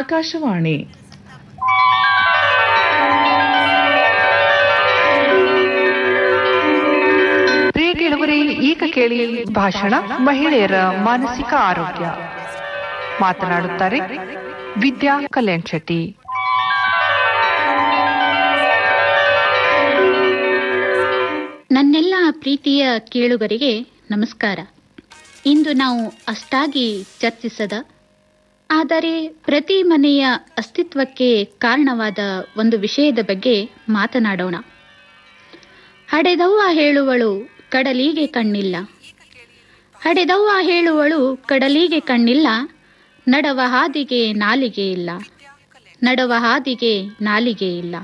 ಆಕಾಶವಾಣಿ ಪ್ರಿಯ ಕೇಳುವರೆ ಈಗ ಕೇಳಿ ಭಾಷಣ ಮಹಿಳೆಯರ ಮಾನಸಿಕ ಆರೋಗ್ಯ ಮಾತನಾಡುತ್ತಾರೆ ವಿದ್ಯಾ ಕಲ್ಯಾಣ್ ಶೆಟ್ಟಿ ನನ್ನೆಲ್ಲ ಪ್ರೀತಿಯ ಕೇಳುಗರಿಗೆ ನಮಸ್ಕಾರ ಇಂದು ನಾವು ಅಷ್ಟಾಗಿ ಚರ್ಚಿಸದ ಆದರೆ ಪ್ರತಿ ಮನೆಯ ಅಸ್ತಿತ್ವಕ್ಕೆ ಕಾರಣವಾದ ಒಂದು ವಿಷಯದ ಬಗ್ಗೆ ಮಾತನಾಡೋಣ ಹಡೆದವ್ವ ಹೇಳುವಳು ಕಡಲಿಗೆ ಕಣ್ಣಿಲ್ಲ ಹಡೆದವ್ವ ಹೇಳುವಳು ಕಡಲಿಗೆ ಕಣ್ಣಿಲ್ಲ ನಡವ ಹಾದಿಗೆ ನಾಲಿಗೆ ಇಲ್ಲ ನಡವ ಹಾದಿಗೆ ನಾಲಿಗೆ ಇಲ್ಲ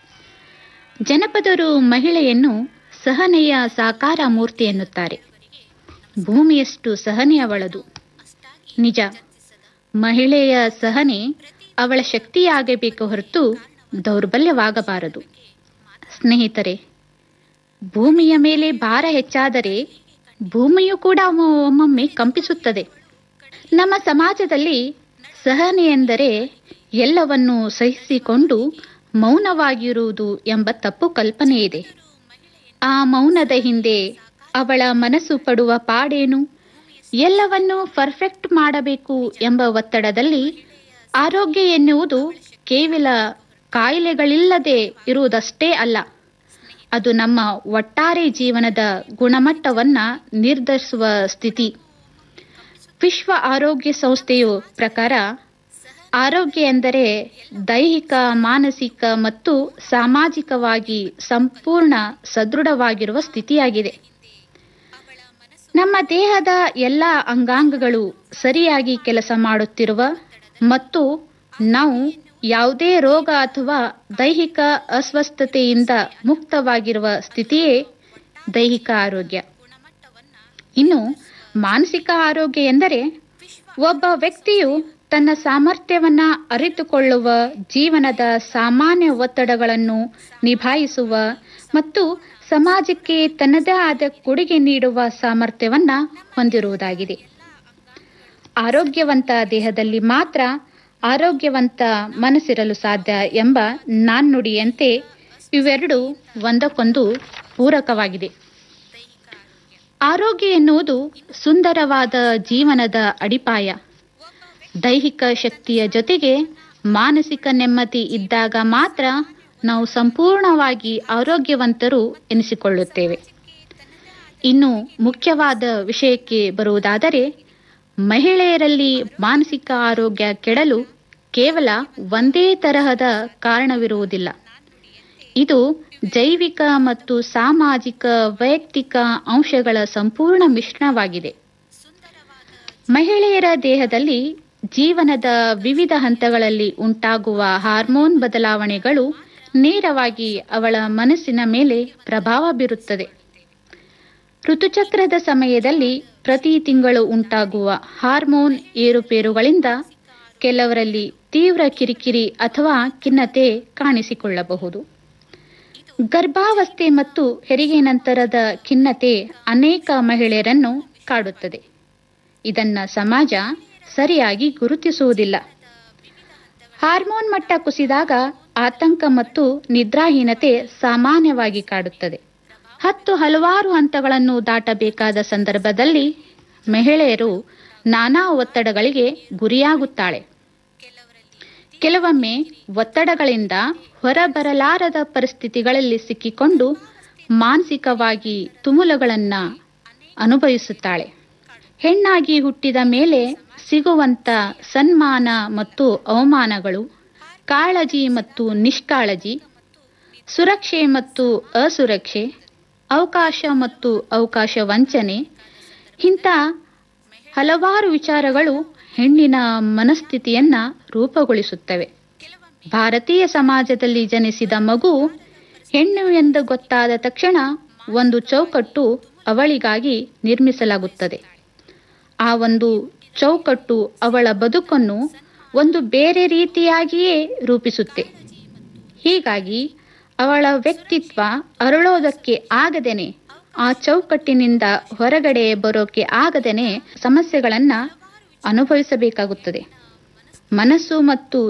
ಜನಪದರು ಮಹಿಳೆಯನ್ನು ಸಹನೆಯ ಸಾಕಾರ ಮೂರ್ತಿ ಎನ್ನುತ್ತಾರೆ ಭೂಮಿಯಷ್ಟು ಸಹನೆ ಅವಳದು ನಿಜ ಮಹಿಳೆಯ ಸಹನೆ ಅವಳ ಶಕ್ತಿಯಾಗಬೇಕು ಹೊರತು ದೌರ್ಬಲ್ಯವಾಗಬಾರದು ಸ್ನೇಹಿತರೆ ಭೂಮಿಯ ಮೇಲೆ ಭಾರ ಹೆಚ್ಚಾದರೆ ಭೂಮಿಯು ಕೂಡ ಒಮ್ಮೊಮ್ಮೆ ಕಂಪಿಸುತ್ತದೆ ನಮ್ಮ ಸಮಾಜದಲ್ಲಿ ಸಹನೆ ಎಂದರೆ ಎಲ್ಲವನ್ನೂ ಸಹಿಸಿಕೊಂಡು ಮೌನವಾಗಿರುವುದು ಎಂಬ ತಪ್ಪು ಕಲ್ಪನೆ ಇದೆ ಆ ಮೌನದ ಹಿಂದೆ ಅವಳ ಮನಸ್ಸು ಪಡುವ ಪಾಡೇನು ಎಲ್ಲವನ್ನೂ ಪರ್ಫೆಕ್ಟ್ ಮಾಡಬೇಕು ಎಂಬ ಒತ್ತಡದಲ್ಲಿ ಆರೋಗ್ಯ ಎನ್ನುವುದು ಕೇವಲ ಕಾಯಿಲೆಗಳಿಲ್ಲದೆ ಇರುವುದಷ್ಟೇ ಅಲ್ಲ ಅದು ನಮ್ಮ ಒಟ್ಟಾರೆ ಜೀವನದ ಗುಣಮಟ್ಟವನ್ನ ನಿರ್ಧರಿಸುವ ಸ್ಥಿತಿ ವಿಶ್ವ ಆರೋಗ್ಯ ಸಂಸ್ಥೆಯು ಪ್ರಕಾರ ಆರೋಗ್ಯ ಎಂದರೆ ದೈಹಿಕ ಮಾನಸಿಕ ಮತ್ತು ಸಾಮಾಜಿಕವಾಗಿ ಸಂಪೂರ್ಣ ಸದೃಢವಾಗಿರುವ ಸ್ಥಿತಿಯಾಗಿದೆ ನಮ್ಮ ದೇಹದ ಎಲ್ಲ ಅಂಗಾಂಗಗಳು ಸರಿಯಾಗಿ ಕೆಲಸ ಮಾಡುತ್ತಿರುವ ಮತ್ತು ನಾವು ಯಾವುದೇ ರೋಗ ಅಥವಾ ದೈಹಿಕ ಅಸ್ವಸ್ಥತೆಯಿಂದ ಮುಕ್ತವಾಗಿರುವ ಸ್ಥಿತಿಯೇ ದೈಹಿಕ ಆರೋಗ್ಯ ಇನ್ನು ಮಾನಸಿಕ ಆರೋಗ್ಯ ಎಂದರೆ ಒಬ್ಬ ವ್ಯಕ್ತಿಯು ತನ್ನ ಸಾಮರ್ಥ್ಯವನ್ನ ಅರಿತುಕೊಳ್ಳುವ ಜೀವನದ ಸಾಮಾನ್ಯ ಒತ್ತಡಗಳನ್ನು ನಿಭಾಯಿಸುವ ಮತ್ತು ಸಮಾಜಕ್ಕೆ ತನ್ನದೇ ಆದ ಕೊಡುಗೆ ನೀಡುವ ಸಾಮರ್ಥ್ಯವನ್ನ ಹೊಂದಿರುವುದಾಗಿದೆ ಆರೋಗ್ಯವಂತ ದೇಹದಲ್ಲಿ ಮಾತ್ರ ಆರೋಗ್ಯವಂತ ಮನಸ್ಸಿರಲು ಸಾಧ್ಯ ಎಂಬ ನಾಣ್ಣುಡಿಯಂತೆ ಇವೆರಡು ಒಂದಕ್ಕೊಂದು ಪೂರಕವಾಗಿದೆ ಆರೋಗ್ಯ ಎನ್ನುವುದು ಸುಂದರವಾದ ಜೀವನದ ಅಡಿಪಾಯ ದೈಹಿಕ ಶಕ್ತಿಯ ಜೊತೆಗೆ ಮಾನಸಿಕ ನೆಮ್ಮದಿ ಇದ್ದಾಗ ಮಾತ್ರ ನಾವು ಸಂಪೂರ್ಣವಾಗಿ ಆರೋಗ್ಯವಂತರು ಎನಿಸಿಕೊಳ್ಳುತ್ತೇವೆ ಇನ್ನು ಮುಖ್ಯವಾದ ವಿಷಯಕ್ಕೆ ಬರುವುದಾದರೆ ಮಹಿಳೆಯರಲ್ಲಿ ಮಾನಸಿಕ ಆರೋಗ್ಯ ಕೆಡಲು ಕೇವಲ ಒಂದೇ ತರಹದ ಕಾರಣವಿರುವುದಿಲ್ಲ ಇದು ಜೈವಿಕ ಮತ್ತು ಸಾಮಾಜಿಕ ವೈಯಕ್ತಿಕ ಅಂಶಗಳ ಸಂಪೂರ್ಣ ಮಿಶ್ರಣವಾಗಿದೆ ಮಹಿಳೆಯರ ದೇಹದಲ್ಲಿ ಜೀವನದ ವಿವಿಧ ಹಂತಗಳಲ್ಲಿ ಉಂಟಾಗುವ ಹಾರ್ಮೋನ್ ಬದಲಾವಣೆಗಳು ನೇರವಾಗಿ ಅವಳ ಮನಸ್ಸಿನ ಮೇಲೆ ಪ್ರಭಾವ ಬೀರುತ್ತದೆ ಋತುಚಕ್ರದ ಸಮಯದಲ್ಲಿ ಪ್ರತಿ ತಿಂಗಳು ಉಂಟಾಗುವ ಹಾರ್ಮೋನ್ ಏರುಪೇರುಗಳಿಂದ ಕೆಲವರಲ್ಲಿ ತೀವ್ರ ಕಿರಿಕಿರಿ ಅಥವಾ ಖಿನ್ನತೆ ಕಾಣಿಸಿಕೊಳ್ಳಬಹುದು ಗರ್ಭಾವಸ್ಥೆ ಮತ್ತು ಹೆರಿಗೆ ನಂತರದ ಖಿನ್ನತೆ ಅನೇಕ ಮಹಿಳೆಯರನ್ನು ಕಾಡುತ್ತದೆ ಇದನ್ನ ಸಮಾಜ ಸರಿಯಾಗಿ ಗುರುತಿಸುವುದಿಲ್ಲ ಹಾರ್ಮೋನ್ ಮಟ್ಟ ಕುಸಿದಾಗ ಆತಂಕ ಮತ್ತು ನಿದ್ರಾಹೀನತೆ ಸಾಮಾನ್ಯವಾಗಿ ಕಾಡುತ್ತದೆ ಹತ್ತು ಹಲವಾರು ಹಂತಗಳನ್ನು ದಾಟಬೇಕಾದ ಸಂದರ್ಭದಲ್ಲಿ ಮಹಿಳೆಯರು ನಾನಾ ಒತ್ತಡಗಳಿಗೆ ಗುರಿಯಾಗುತ್ತಾಳೆ ಕೆಲವೊಮ್ಮೆ ಒತ್ತಡಗಳಿಂದ ಹೊರಬರಲಾರದ ಪರಿಸ್ಥಿತಿಗಳಲ್ಲಿ ಸಿಕ್ಕಿಕೊಂಡು ಮಾನಸಿಕವಾಗಿ ತುಮುಲಗಳನ್ನ ಅನುಭವಿಸುತ್ತಾಳೆ ಹೆಣ್ಣಾಗಿ ಹುಟ್ಟಿದ ಮೇಲೆ ಸಿಗುವಂತ ಸನ್ಮಾನ ಮತ್ತು ಅವಮಾನಗಳು ಕಾಳಜಿ ಮತ್ತು ನಿಷ್ಕಾಳಜಿ ಸುರಕ್ಷೆ ಮತ್ತು ಅಸುರಕ್ಷೆ ಅವಕಾಶ ಮತ್ತು ಅವಕಾಶ ವಂಚನೆ ಇಂಥ ಹಲವಾರು ವಿಚಾರಗಳು ಹೆಣ್ಣಿನ ಮನಸ್ಥಿತಿಯನ್ನ ರೂಪುಗೊಳಿಸುತ್ತವೆ ಭಾರತೀಯ ಸಮಾಜದಲ್ಲಿ ಜನಿಸಿದ ಮಗು ಹೆಣ್ಣು ಎಂದು ಗೊತ್ತಾದ ತಕ್ಷಣ ಒಂದು ಚೌಕಟ್ಟು ಅವಳಿಗಾಗಿ ನಿರ್ಮಿಸಲಾಗುತ್ತದೆ ಆ ಒಂದು ಚೌಕಟ್ಟು ಅವಳ ಬದುಕನ್ನು ಒಂದು ಬೇರೆ ರೀತಿಯಾಗಿಯೇ ರೂಪಿಸುತ್ತೆ ಹೀಗಾಗಿ ಅವಳ ವ್ಯಕ್ತಿತ್ವ ಅರಳೋದಕ್ಕೆ ಆಗದೇನೆ ಆ ಚೌಕಟ್ಟಿನಿಂದ ಹೊರಗಡೆ ಬರೋಕೆ ಆಗದೇನೆ ಸಮಸ್ಯೆಗಳನ್ನ ಅನುಭವಿಸಬೇಕಾಗುತ್ತದೆ ಮನಸ್ಸು ಮತ್ತು